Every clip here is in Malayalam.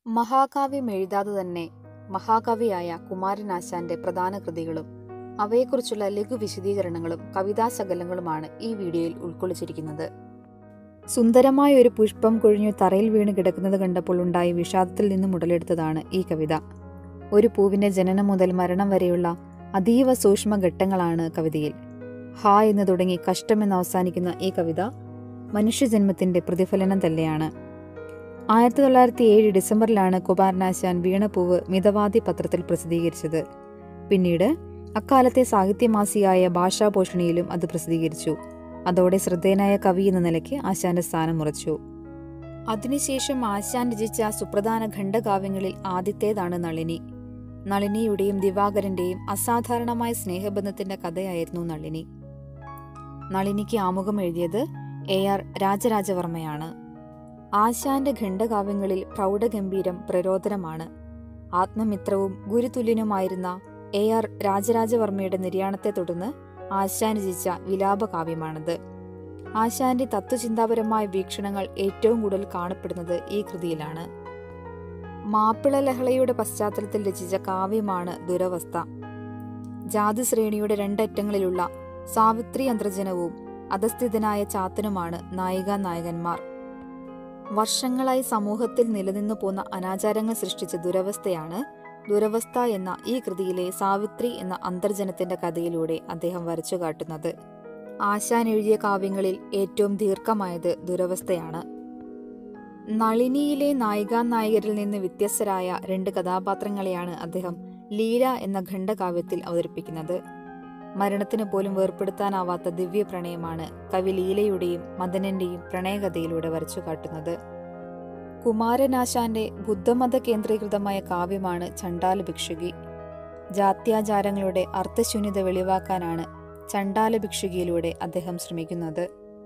മഹാകാവ്യം എഴുതാതെ തന്നെ മഹാകവിയായ കുമാരനാശാന്റെ പ്രധാന കൃതികളും അവയെക്കുറിച്ചുള്ള ലഘു വിശദീകരണങ്ങളും കവിതാശകലങ്ങളുമാണ് ഈ വീഡിയോയിൽ ഉൾക്കൊള്ളിച്ചിരിക്കുന്നത് സുന്ദരമായ ഒരു പുഷ്പം കൊഴിഞ്ഞു തറയിൽ വീണ് കിടക്കുന്നത് കണ്ടപ്പോൾ ഉണ്ടായ വിഷാദത്തിൽ നിന്നും ഉടലെടുത്തതാണ് ഈ കവിത ഒരു പൂവിന്റെ ജനനം മുതൽ മരണം വരെയുള്ള അതീവ സൂക്ഷ്മ ഘട്ടങ്ങളാണ് കവിതയിൽ ഹാ എന്ന് തുടങ്ങി കഷ്ടമെന്ന് അവസാനിക്കുന്ന ഈ കവിത മനുഷ്യജന്മത്തിന്റെ പ്രതിഫലനം തന്നെയാണ് ആയിരത്തി തൊള്ളായിരത്തി ഏഴ് ഡിസംബറിലാണ് കുമാരനാശാൻ വീണപൂവ് മിതവാദി പത്രത്തിൽ പ്രസിദ്ധീകരിച്ചത് പിന്നീട് അക്കാലത്തെ സാഹിത്യമാസികയായ ഭാഷാപോഷണിയിലും അത് പ്രസിദ്ധീകരിച്ചു അതോടെ ശ്രദ്ധേയനായ കവി എന്ന നിലയ്ക്ക് ആശാന്റെ സ്ഥാനം ഉറച്ചു അതിനുശേഷം ആശാൻ രചിച്ച സുപ്രധാന ഖണ്ഡകാവ്യങ്ങളിൽ ആദ്യത്തേതാണ് നളിനി നളിനിയുടെയും ദിവാകരന്റെയും അസാധാരണമായ സ്നേഹബന്ധത്തിന്റെ കഥയായിരുന്നു നളിനി നളിനിക്ക് ആമുഖം എഴുതിയത് എ ആർ രാജരാജവർമ്മയാണ് ആശാന്റെ ഖണ്ഡകാവ്യങ്ങളിൽ പ്രൗഢഗംഭീരം പ്രരോദനമാണ് ആത്മമിത്രവും ഗുരുതുല്യനുമായിരുന്ന എ ആർ രാജരാജവർമ്മയുടെ നിര്യാണത്തെ തുടർന്ന് ആശാൻ രചിച്ച വിലാപകാവ്യമാണിത് ആശാന്റെ തത്വചിന്താപരമായ വീക്ഷണങ്ങൾ ഏറ്റവും കൂടുതൽ കാണപ്പെടുന്നത് ഈ കൃതിയിലാണ് മാപ്പിള ലഹളയുടെ പശ്ചാത്തലത്തിൽ രചിച്ച കാവ്യമാണ് ദുരവസ്ഥ ജാതി ശ്രേണിയുടെ രണ്ടറ്റങ്ങളിലുള്ള സാവിത്രി അന്തർജനവും അധസ്ഥിതനായ ചാത്തനുമാണ് നായിക നായകന്മാർ വർഷങ്ങളായി സമൂഹത്തിൽ നിലനിന്നു പോന്ന അനാചാരങ്ങൾ സൃഷ്ടിച്ച ദുരവസ്ഥയാണ് ദുരവസ്ഥ എന്ന ഈ കൃതിയിലെ സാവിത്രി എന്ന അന്തർജനത്തിന്റെ കഥയിലൂടെ അദ്ദേഹം വരച്ചു കാട്ടുന്നത് ആശാൻ എഴുതിയ കാവ്യങ്ങളിൽ ഏറ്റവും ദീർഘമായത് ദുരവസ്ഥയാണ് നളിനിയിലെ നായികാനായകരിൽ നിന്ന് വ്യത്യസ്തരായ രണ്ട് കഥാപാത്രങ്ങളെയാണ് അദ്ദേഹം ലീല എന്ന ഖണ്ഡകാവ്യത്തിൽ അവതരിപ്പിക്കുന്നത് മരണത്തിന് പോലും വേർപ്പെടുത്താനാവാത്ത ദിവ്യ പ്രണയമാണ് കവി ലീലയുടെയും മദനന്റെയും പ്രണയകഥയിലൂടെ വരച്ചു കാട്ടുന്നത് കുമാരനാശാന്റെ ബുദ്ധമത കേന്ദ്രീകൃതമായ കാവ്യമാണ് ചണ്ടാല ഭിക്ഷുകി ജാത്യാചാരങ്ങളുടെ അർത്ഥശൂന്യത വെളിവാക്കാനാണ് ചണ്ടാല ഭിക്ഷുകിയിലൂടെ അദ്ദേഹം ശ്രമിക്കുന്നത്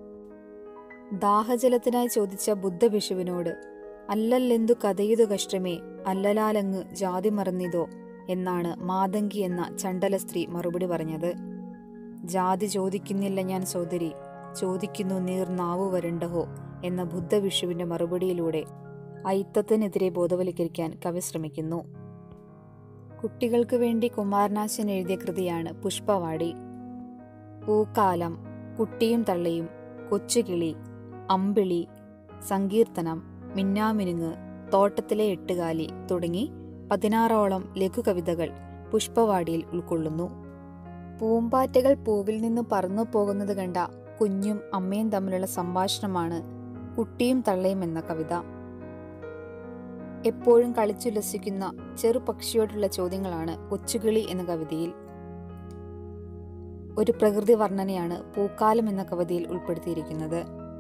ദാഹജലത്തിനായി ചോദിച്ച ബുദ്ധഭിഷുവിനോട് അല്ലല്ലെന്തു കഥയുതു കഷ്ടമേ അല്ലലാലങ്ങ് ജാതി മറന്നിതോ എന്നാണ് മാതങ്കി എന്ന ചണ്ടല സ്ത്രീ മറുപടി പറഞ്ഞത് ജാതി ചോദിക്കുന്നില്ല ഞാൻ സോദരി ചോദിക്കുന്നു നീർ നാവു വരണ്ടഹോ എന്ന ബുദ്ധവിഷുവിന്റെ മറുപടിയിലൂടെ ഐത്തത്തിനെതിരെ ബോധവൽക്കരിക്കാൻ കവി ശ്രമിക്കുന്നു കുട്ടികൾക്ക് വേണ്ടി കുമാരനാശൻ എഴുതിയ കൃതിയാണ് പുഷ്പവാടി പൂക്കാലം കുട്ടിയും തള്ളയും കൊച്ചുകിളി അമ്പിളി സങ്കീർത്തനം മിന്നാമിനുങ്ങ് തോട്ടത്തിലെ എട്ടുകാലി തുടങ്ങി പതിനാറോളം ലഘുകവിതകൾ പുഷ്പവാടിയിൽ ഉൾക്കൊള്ളുന്നു പൂമ്പാറ്റകൾ പൂവിൽ നിന്ന് പറന്നു പോകുന്നത് കണ്ട കുഞ്ഞും അമ്മയും തമ്മിലുള്ള സംഭാഷണമാണ് കുട്ടിയും തള്ളയും എന്ന കവിത എപ്പോഴും കളിച്ചുല്ലസിക്കുന്ന ചെറുപക്ഷിയോടുള്ള ചോദ്യങ്ങളാണ് കൊച്ചുകിളി എന്ന കവിതയിൽ ഒരു പ്രകൃതി വർണ്ണനയാണ് പൂക്കാലം എന്ന കവിതയിൽ ഉൾപ്പെടുത്തിയിരിക്കുന്നത്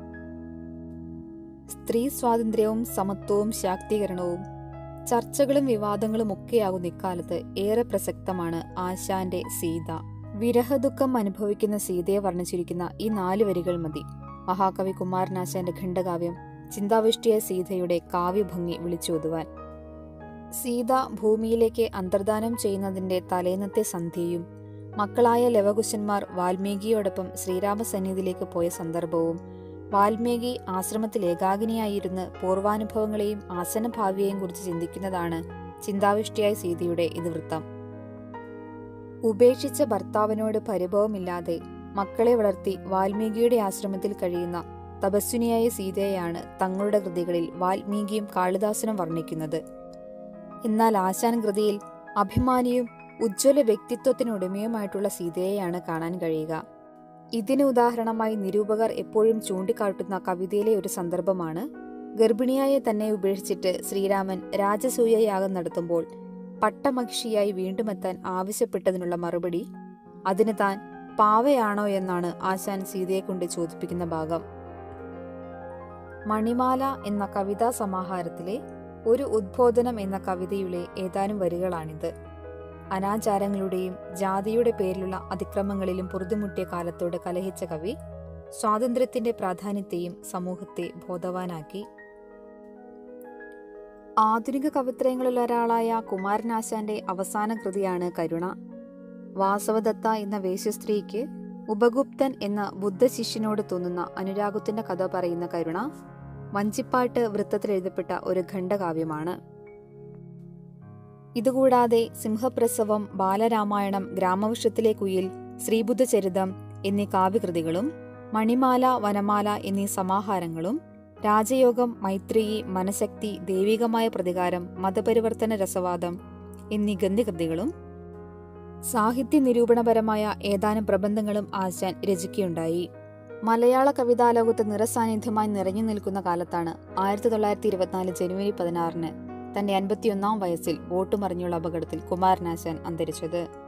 സ്ത്രീ സ്വാതന്ത്ര്യവും സമത്വവും ശാക്തീകരണവും ചർച്ചകളും വിവാദങ്ങളും ഒക്കെയാകുന്ന ഇക്കാലത്ത് ഏറെ പ്രസക്തമാണ് ആശാന്റെ സീത വിരഹദുഃഖം അനുഭവിക്കുന്ന സീതയെ വർണ്ണിച്ചിരിക്കുന്ന ഈ നാല് വരികൾ മതി മഹാകവി കുമാരനാശാന്റെ ഖണ്ഡകാവ്യം ചിന്താവിഷ്ടിയായ സീതയുടെ കാവ്യഭംഗി വിളിച്ചോതുവാൻ സീത ഭൂമിയിലേക്ക് അന്തർദാനം ചെയ്യുന്നതിന്റെ തലേന്നത്തെ സന്ധ്യയും മക്കളായ ലവകുശന്മാർ വാൽമീകിയോടൊപ്പം ശ്രീരാമസന്നിധിയിലേക്ക് പോയ സന്ദർഭവും വാൽമീകി ആശ്രമത്തിൽ ഏകാഗിനിയായിരുന്ന് പൂർവാനുഭവങ്ങളെയും ആസനഭാവിയെയും കുറിച്ച് ചിന്തിക്കുന്നതാണ് ചിന്താവിഷ്ടിയായ സീതയുടെ ഇതിവൃത്തം ഉപേക്ഷിച്ച ഭർത്താവിനോട് പരിഭവമില്ലാതെ മക്കളെ വളർത്തി വാൽമീകിയുടെ ആശ്രമത്തിൽ കഴിയുന്ന തപസ്വിനിയായ സീതയെയാണ് തങ്ങളുടെ കൃതികളിൽ വാൽമീകിയും കാളിദാസനും വർണ്ണിക്കുന്നത് എന്നാൽ ആശാൻ കൃതിയിൽ അഭിമാനിയും ഉജ്ജ്വല വ്യക്തിത്വത്തിനുടമയുമായിട്ടുള്ള സീതയെയാണ് കാണാൻ കഴിയുക ഇതിന് ഉദാഹരണമായി നിരൂപകർ എപ്പോഴും ചൂണ്ടിക്കാട്ടുന്ന കവിതയിലെ ഒരു സന്ദർഭമാണ് ഗർഭിണിയായ തന്നെ ഉപേക്ഷിച്ചിട്ട് ശ്രീരാമൻ രാജസൂയയാഗം നടത്തുമ്പോൾ പട്ടമഹിഷിയായി വീണ്ടുമെത്താൻ ആവശ്യപ്പെട്ടതിനുള്ള മറുപടി അതിന് താൻ പാവയാണോ എന്നാണ് ആശാൻ സീതയെക്കൊണ്ട് ചോദിപ്പിക്കുന്ന ഭാഗം മണിമാല എന്ന കവിതാ സമാഹാരത്തിലെ ഒരു ഉദ്ബോധനം എന്ന കവിതയിലെ ഏതാനും വരികളാണിത് അനാചാരങ്ങളുടെയും ജാതിയുടെ പേരിലുള്ള അതിക്രമങ്ങളിലും പൊറുതുമുട്ടിയ കാലത്തോട് കലഹിച്ച കവി സ്വാതന്ത്ര്യത്തിന്റെ പ്രാധാന്യത്തെയും സമൂഹത്തെ ബോധവാനാക്കി ആധുനിക കവിത്രയങ്ങളിൽ ഒരാളായ കുമാരനാശാന്റെ അവസാന കൃതിയാണ് കരുണ വാസവദത്ത എന്ന വേശ്യസ്ത്രീക്ക് ഉപഗുപ്തൻ എന്ന ബുദ്ധശിഷ്യനോട് തോന്നുന്ന അനുരാഗത്തിന്റെ കഥ പറയുന്ന കരുണ വഞ്ചിപ്പാട്ട് വൃത്തത്തിൽ എഴുതപ്പെട്ട ഒരു ഖണ്ഡകാവ്യമാണ് ഇതുകൂടാതെ സിംഹപ്രസവം ബാലരാമായണം ഗ്രാമവൃക്ഷത്തിലെ കുയിൽ ശ്രീബുദ്ധചരിതം എന്നീ കാവ്യകൃതികളും മണിമാല വനമാല എന്നീ സമാഹാരങ്ങളും രാജയോഗം മൈത്രിയി മനശക്തി ദൈവികമായ പ്രതികാരം മതപരിവർത്തന രസവാദം എന്നീ ഗദ്യകൃതികളും സാഹിത്യ നിരൂപണപരമായ ഏതാനും പ്രബന്ധങ്ങളും ആശാൻ രചിക്കുകയുണ്ടായി മലയാള കവിതാലോകത്ത് നിറസാന്നിധ്യമായി നിറഞ്ഞു നിൽക്കുന്ന കാലത്താണ് ആയിരത്തി തൊള്ളായിരത്തി ഇരുപത്തിനാല് ജനുവരി പതിനാറിന് തന്റെ അൻപത്തിയൊന്നാം വയസ്സിൽ വോട്ടുമറിഞ്ഞുള്ള അപകടത്തിൽ കുമാരനാശാൻ അന്തരിച്ചത്